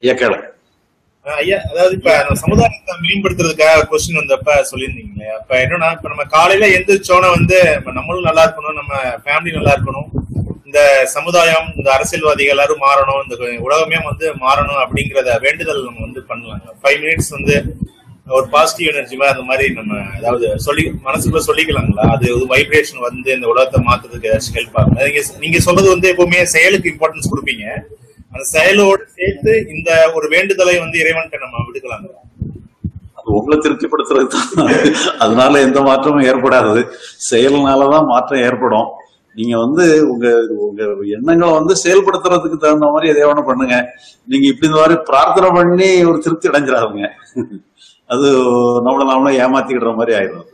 ஐயா கேளுங்க ஆஹ் ஐயா அதாவது இப்ப நம்ம சமுதாயத்தை மேம்படுத்துறதுக்காக கொஸ்டின் வந்தப்ப சொல்லியிருந்தீங்களே அப்ப என்னன்னா இப்ப நம்ம காலையில எந்திரிச்சோன வந்து நம்ம நம்மளும் நல்லா இருக்கணும் நம்ம ஃபேமிலி நல்லா இருக்கணும் இந்த சமுதாயம் இந்த அரசியல்வாதிகள் எல்லாரும் மாறணும் இந்த உலகமே வந்து மாறணும் அப்படிங்கறத வேண்டுதல் நம்ம வந்து பண்ணலாங்க ஃபைவ் மினிட்ஸ் வந்து ஒரு பாசிட்டிவ் எனர்ஜி மாதிரி அந்த மாதிரி நம்ம அதாவது சொல்லி மனசுக்குள்ள சொல்லிக்கலாங்களா அது ஒரு வைப்ரேஷன் வந்து இந்த உலகத்தை மாத்துறதுக்கு ஏதாச்சும் ஹெல்ப் ஆகும் நீங்க நீங்க சொல்றது வந்து எப்பவுமே செயலுக்கு இம்பார்ட்டன்ஸ் கொடுப்பீங்க அந்த செயலோடு சேர்த்து இந்த ஒரு வேண்டுதலை வந்து இறைவன்கிட்ட நம்ம விடுக்கலாங்களா அது உங்களை திருப்திப்படுத்துறது தான் அதனால எந்த மாற்றமும் ஏற்படாது செயல்னாலதான் மாற்றம் ஏற்படும் நீங்க வந்து உங்க உங்க எண்ணங்களை வந்து செயல்படுத்துறதுக்கு தகுந்த மாதிரி எதையோ ஒண்ணு பண்ணுங்க நீங்க இப்படி இந்த மாதிரி பிரார்த்தனை பண்ணி ஒரு திருப்தி அடைஞ்சிடாதுங்க அது நம்மள நாமளே ஏமாத்திக்கிடுற மாதிரி ஆயிடும்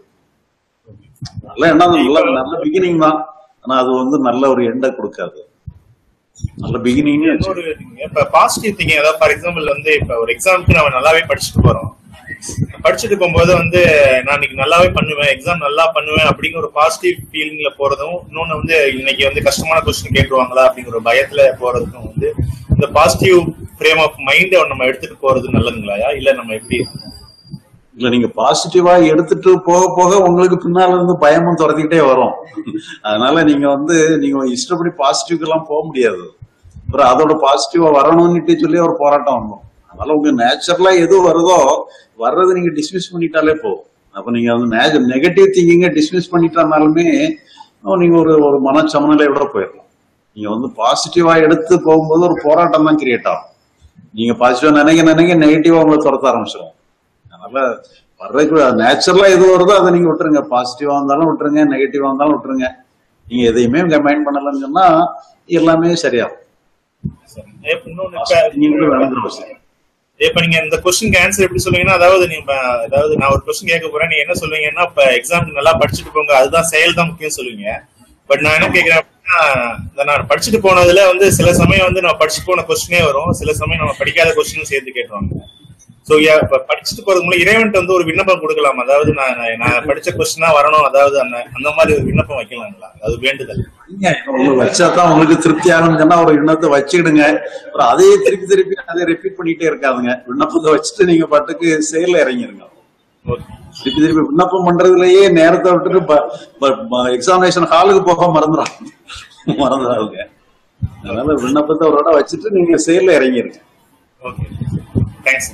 நல்ல எண்ணம் தான், நல்ல நல்ல பிகினிங் தான் ஆனா அது வந்து நல்ல ஒரு எண்டை கொடுக்காது நல்ல பிகினிங் ஒரு இப்ப பாசிட்டிவ் திங்கிங் அதாவது ஃபார் எக்ஸாம்பிள் வந்து இப்ப ஒரு எக்ஸாமுக்கு நம்ம நல்லாவே படிச்சுட்டு போறோம் படிச்சுட்டு போகும்போது வந்து நான் இன்னைக்கு நல்லாவே பண்ணுவேன் எக்ஸாம் நல்லா பண்ணுவேன் அப்படிங்கிற ஒரு பாசிட்டிவ் ஃபீலிங்ல போறதும் இன்னொன்னு வந்து இன்னைக்கு வந்து கஷ்டமான கொஸ்டின் கேட்டுருவாங்களா அப்படிங்கிற ஒரு பயத்துல போறதுக்கும் வந்து இந்த பாசிட்டிவ் ஃப்ரேம் ஆஃப் மைண்டை நம்ம எடுத்துட்டு போறது நல்லதுங்களா இல்ல நம்ம எப்படி இல்ல நீங்க பாசிட்டிவா எடுத்துட்டு போக போக உங்களுக்கு பின்னால இருந்து பயமும் துரத்திக்கிட்டே வரும் அதனால நீங்க வந்து நீங்க இஷ்டப்படி பாசிட்டிவ்க்கு எல்லாம் போக முடியாது அப்புறம் அதோட பாசிட்டிவா வரணும்னுட்டு சொல்லி ஒரு போராட்டம் வரும் அதனால உங்க நேச்சுரலா எது வருதோ வர்றதை நீங்க டிஸ்மிஸ் பண்ணிட்டாலே போதும் அப்ப நீங்க வந்து நெகட்டிவ் திங்கிங்க டிஸ்மிஸ் பண்ணிட்டாலுமே நீங்க ஒரு ஒரு மன சமநிலையோட போயிடலாம் நீங்க வந்து பாசிட்டிவா எடுத்து போகும்போது ஒரு போராட்டம் தான் கிரியேட் ஆகும் நீங்க பாசிட்டிவா நினைக்க நினைக்க நெகட்டிவா உங்களை துரத்த ஆரம்பிச்சிடும் அதனால வர்றதுக்கு நேச்சுரலா எது வருதோ அதை நீங்க விட்டுருங்க பாசிட்டிவா இருந்தாலும் விட்டுருங்க நெகட்டிவா இருந்தாலும் விட்டுருங்க நீங்க எதையுமே மைண்ட் பண்ணலன்னு சொன்னா எல்லாமே சரியாகும் சரி. இப்ப இன்னொன்னு இப்ப நீங்களும் விளங்குற விஷயம் இப்ப நீங்க இந்த கொஸ்டின் ஆன்சர் எப்படி சொல்லுவீங்கன்னா அதாவது நீங்க அதாவது நான் ஒரு கொஸ்டின் கேட்க போறேன் நீங்க என்ன சொல்லுவீங்கன்னா இப்ப எக்ஸாம் நல்லா படிச்சுட்டு போங்க அதுதான் செயல் தான் முக்கியம் சொல்லுவீங்க பட் நான் என்ன கேக்குறேன் அப்படின்னா இந்த நான் படிச்சுட்டு போனதுல வந்து சில சமயம் வந்து நான் படிச்சுட்டு போன கொஸ்டினே வரும் சில சமயம் நம்ம படிக்காத கொஸ்டினும் சேர்த்து கேட்டுருவாங்க சோ இப்ப படிச்சுட்டு போறது மூலம் இறைவன்ட்டு வந்து ஒரு விண்ணப்பம் கொடுக்கலாம் அதாவது நான் நான் நான் படிச்ச கொஸ்டினா வரணும் அதாவது அந்த அந்த மாதிரி ஒரு விண்ணப்பம் வைக்கலாங்களா அது வேண்டுதல் நீங்க உங்களுக்கு வச்சாதான் உங்களுக்கு திருப்தி ஆகணும்னு சொன்னா ஒரு எண்ணத்தை வச்சுக்கிடுங்க அப்புறம் அதையே திருப்பி திருப்பி அதை ரிப்பீட் பண்ணிட்டே இருக்காதுங்க விண்ணப்பத்தை வச்சுட்டு நீங்க பாட்டுக்கு செயல்ல இறங்கிருங்க ஓகே திருப்பி திருப்பி விண்ணப்பம் பண்றதுலயே நேரத்தை விட்டுட்டு எக்ஸாமினேஷன் ஹாலுக்கு போக மறந்துடாங்க மறந்துடாதுங்க அதனால விண்ணப்பத்தை ஒரு இடம் வச்சுட்டு நீங்க செயல்ல இறங்கிருங்க ஓகே தேங்க்ஸ்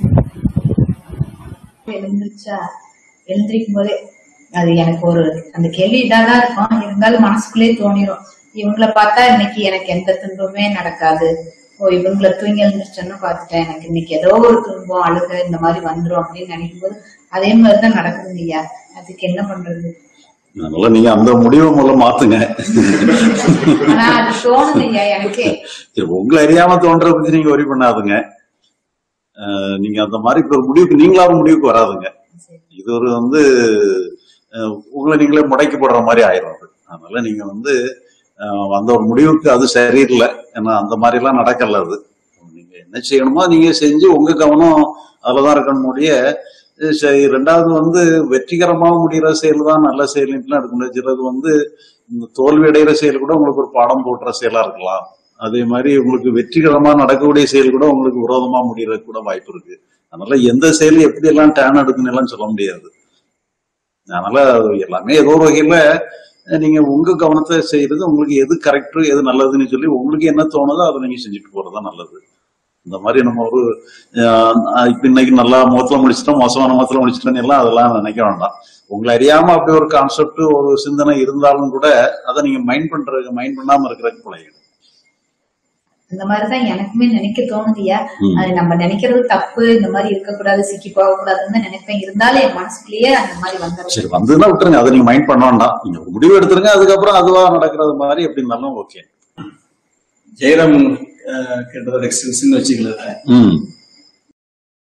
எழுந்திருச்சா எழுந்திருக்கும் போதே அது எனக்கு ஒரு அந்த கேள்வி இதாதான் இருக்கும் இருந்தாலும் மனசுக்குள்ளே தோணிரும் இவங்கள பார்த்தா இன்னைக்கு எனக்கு எந்த துன்பமே நடக்காது ஓ இவங்கள தூங்கி எழுந்திரிச்சோன்னு பார்த்துட்டேன் எனக்கு இன்னைக்கு ஏதோ ஒரு துன்பம் அழுக இந்த மாதிரி வந்துரும் அப்படின்னு நினைக்கும் போது அதே மாதிரிதான் நடக்குதுங்க ஐயா அதுக்கு என்ன பண்றது அதனால நீங்க அந்த முடிவை முதல்ல மாத்துங்க ஆனா அது தோணுது ஐயா எனக்கே சரி, உங்களை அறியாம தோன்றத பத்தி நீங்க ஒரி பண்ணாதுங்க அஹ் நீங்க அந்த மாதிரி இப்ப ஒரு முடிவுக்கு நீங்களா ஒரு முடிவுக்கு வராதுங்க இது ஒரு வந்து அஹ், உங்களை நீங்களே முடக்கி போடுற மாதிரி ஆயிரும் அது அதனால நீங்க வந்து அஹ், அந்த ஒரு முடிவுக்கு அது சரியில்லை ஏன்னா அந்த மாதிரி எல்லாம் நடக்கல அது நீங்க என்ன செய்யணுமோ நீங்க செஞ்சு உங்க கவனம் அதுலதான் இருக்கணும் முடிய அஹ் சரி, ரெண்டாவது வந்து வெற்றிகரமாக முடிகிற செயல் தான் நல்ல செயல்லாம் இருக்க முடியாது சிலது வந்து இந்த தோல்வி அடைகிற செயல் கூட உங்களுக்கு ஒரு பாடம் போட்டுற செயலா இருக்கலாம் அதே மாதிரி உங்களுக்கு வெற்றிகரமா நடக்கக்கூடிய செயல் கூட உங்களுக்கு விரோதமா முடியறதுக்கு கூட வாய்ப்பு இருக்கு அதனால எந்த செயல் எப்படி எல்லாம் டேன் எடுக்குன்னு எல்லாம் சொல்ல முடியாது அதனால அது எல்லாமே ஏதோ ஒரு வகையில அஹ், நீங்க உங்க கவனத்தை செய்யறது உங்களுக்கு எது கரெக்ட் எது நல்லதுன்னு சொல்லி உங்களுக்கு என்ன தோணுதோ அதை நீங்க செஞ்சுட்டு போறதுதான் நல்லது இந்த மாதிரி நம்ம ஒரு அஹ், இப்ப இன்னைக்கு நல்லா முகத்துல முடிச்சிட்டோம் மோசமான முகத்துல முடிச்சிட்டோம் எல்லாம் அதெல்லாம் நினைக்க வேண்டாம் உங்களை அறியாம அப்படி ஒரு கான்செப்ட் ஒரு சிந்தனை இருந்தாலும் கூட அதை நீங்க மைண்ட் பண்றது மைண்ட் பண்ணாம இருக்கிறதுக்கு பழகிடும் இந்த மாதிரிதான் எனக்குமே நினைக்க தோணுதுயா ம். அது நம்ம நினைக்கிறது தப்பு இந்த மாதிரி இருக்கக்கூடாது சிக்கி போக கூடாதுன்னு தான் நினைப்பேன் இருந்தாலும் என் மனசுக்குள்ளேயே அந்த மாதிரி வந்துடும் சரி வந்ததுன்னா விட்டுருங்க அதை நீங்க மைண்ட் பண்ண வேண்டாம் நீங்க ஒரு முடிவு எடுத்துருங்க அதுக்கப்புறம் அதுவா நடக்கிறது மாதிரி எப்படி இருந்தாலும் ஓகே ஜெயராம் அஹ், கேட்டதோட எக்ஸ்டென்ஷன் வச்சுக்கல ம்